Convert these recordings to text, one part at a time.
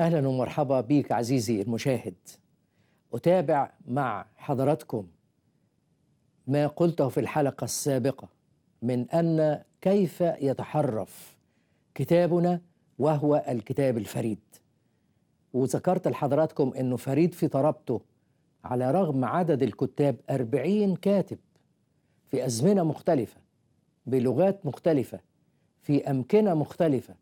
اهلا ومرحبا بك عزيزي المشاهد اتابع مع حضراتكم ما قلته في الحلقه السابقه من ان كيف يتحرف كتابنا وهو الكتاب الفريد وذكرت لحضراتكم انه فريد في طربته على رغم عدد الكتاب أربعين كاتب في أزمنة مختلفة بلغات مختلفة في أمكنة مختلفة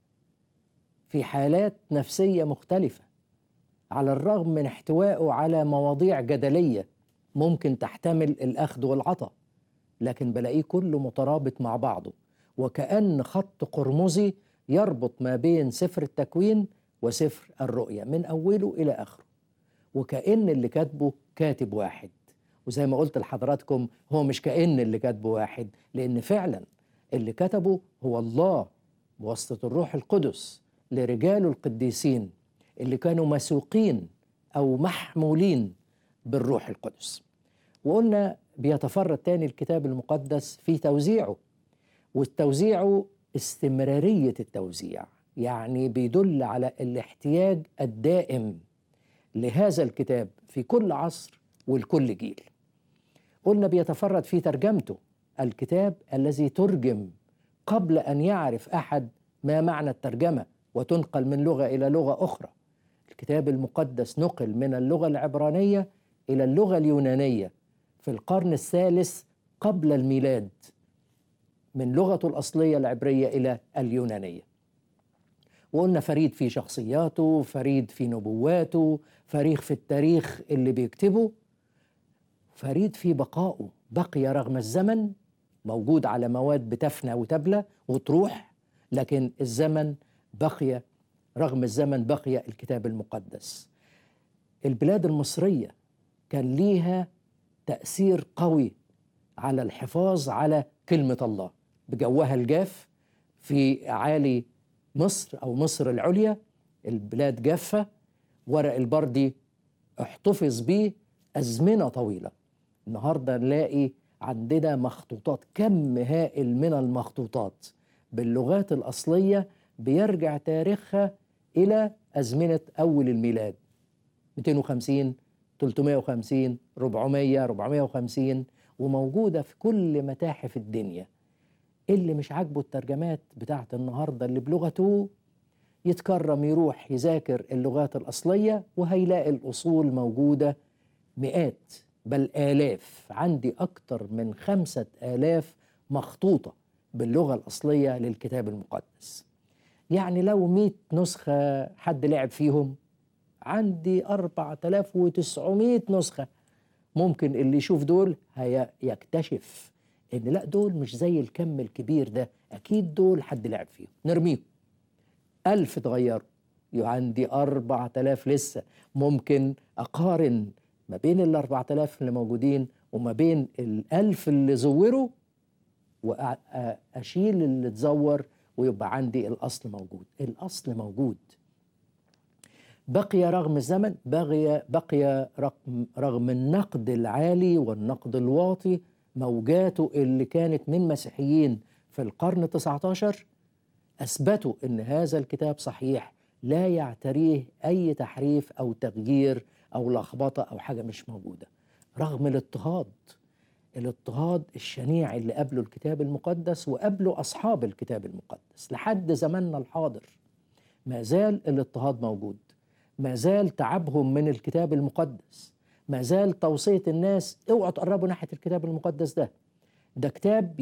في حالات نفسية مختلفة على الرغم من احتوائه على مواضيع جدلية ممكن تحتمل الأخذ والعطاء لكن بلاقيه كله مترابط مع بعضه وكأن خط قرمزي يربط ما بين سفر التكوين وسفر الرؤيا من أوله إلى آخره وكأن اللي كاتبه كاتب واحد وزي ما قلت لحضراتكم هو مش كأن اللي كاتبه واحد لأن فعلا اللي كتبه هو الله بواسطة الروح القدس لرجاله القديسين اللي كانوا مسوقين أو محمولين بالروح القدس وقلنا بيتفرد تاني الكتاب المقدس في توزيعه والتوزيعه استمرارية التوزيع يعني بيدل على الاحتياج الدائم لهذا الكتاب في كل عصر ولكل جيل قلنا بيتفرد في ترجمته الكتاب الذي ترجم قبل أن يعرف أحد ما معنى الترجمة وتنقل من لغة إلى لغة أخرى الكتاب المقدس نقل من اللغة العبرانية إلى اللغة اليونانية في القرن الثالث قبل الميلاد من لغته الأصلية العبرية إلى اليونانية وقلنا فريد في شخصياته فريد في نبواته فريد في التاريخ اللي بيكتبه فريد في بقائه بقي رغم الزمن موجود على مواد بتفنى وتبلى وتروح لكن الزمن بقي رغم الزمن بقي الكتاب المقدس البلاد المصرية كان ليها تأثير قوي على الحفاظ على كلمة الله بجوها الجاف في أعالي مصر أو مصر العليا البلاد جافة ورق البردي احتفظ به أزمنة طويلة النهاردة نلاقي عندنا مخطوطات كم هائل من المخطوطات باللغات الأصلية بيرجع تاريخها إلى أزمنة أول الميلاد 250 350 400 450 وموجودة في كل متاحف الدنيا اللي مش عاجبه الترجمات بتاعت النهارده اللي بلغته يتكرم يروح يذاكر اللغات الأصلية وهيلاقي الأصول موجودة مئات بل آلاف عندي أكتر من خمسة آلاف مخطوطة باللغة الأصلية للكتاب المقدس يعني لو مئة نسخة حد لعب فيهم عندي أربعة آلاف وتسعمائة نسخة ممكن اللي يشوف دول هيكتشف ان لا دول مش زي الكم الكبير ده اكيد دول حد لعب فيهم نرميهم ألف اتغيروا يبقى عندي أربعة آلاف لسه ممكن أقارن ما بين الأربعة آلاف اللي موجودين وما بين الألف اللي زوروا وأشيل اللي اتزور ويبقى عندي الأصل موجود الأصل موجود بقي رغم الزمن بقي بقي رغم, رغم النقد العالي والنقد الواطي موجاته اللي كانت من مسيحيين في القرن ال19 اثبتوا ان هذا الكتاب صحيح لا يعتريه اي تحريف او تغيير او لخبطه او حاجه مش موجوده رغم الاضطهاد الاضطهاد الشنيع اللي قبله الكتاب المقدس وقبله اصحاب الكتاب المقدس لحد زماننا الحاضر ما زال الاضطهاد موجود ما زال تعبهم من الكتاب المقدس ما زال توصيه الناس اوعوا تقربوا ناحيه الكتاب المقدس ده ده كتاب